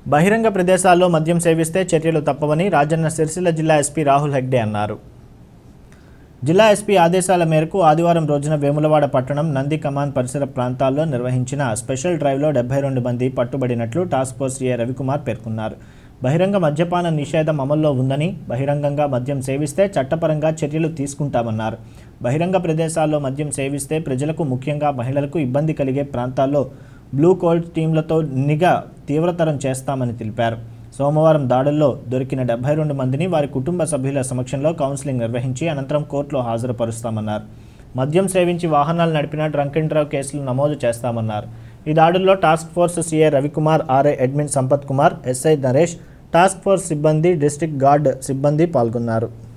బహిరంగ ప్రదేశాల్లో మద్యం సేవిస్తే చర్యలు తప్పవని రాజన్న సిరిసిల్ల జిల్లా ఎస్పీ రాహుల్ హెగ్డే అన్నారు జిల్లా ఎస్పీ ఆదేశాల మేరకు ఆదివారం రోజున వేములవాడ పట్టణం నంది కమాన్ పరిసర ప్రాంతాల్లో నిర్వహించిన స్పెషల్ డ్రైవ్లో డెబ్బై రెండు మంది పట్టుబడినట్లు టాస్క్ ఫోర్స్ ఏ రవికుమార్ పేర్కొన్నారు బహిరంగ మద్యపాన నిషేధం అమల్లో ఉందని బహిరంగంగా మద్యం సేవిస్తే చట్టపరంగా చర్యలు తీసుకుంటామన్నారు బహిరంగ ప్రదేశాల్లో మద్యం సేవిస్తే ప్రజలకు ముఖ్యంగా మహిళలకు ఇబ్బంది కలిగే ప్రాంతాల్లో బ్లూ కోల్డ్ టీంలతో నిఘా తీవ్రతరం చేస్తామని తెలిపారు సోమవారం దాడుల్లో దొరికిన డెబ్బై రెండు మందిని వారి కుటుంబ సభ్యుల సమక్షంలో కౌన్సిలింగ్ నిర్వహించి అనంతరం కోర్టులో హాజరుపరుస్తామన్నారు మద్యం సేవించి వాహనాలు నడిపిన డ్రంక్ అండ్ డ్రైవ్ కేసులు నమోదు చేస్తామన్నారు ఈ దాడుల్లో task force CA Ravikumar RI admin Sampath Kumar SI Naresh task force సిబ్బంది డిస్ట్రిక్ట్ గార్డ్ సిబ్బంది పాల్గొన్నారు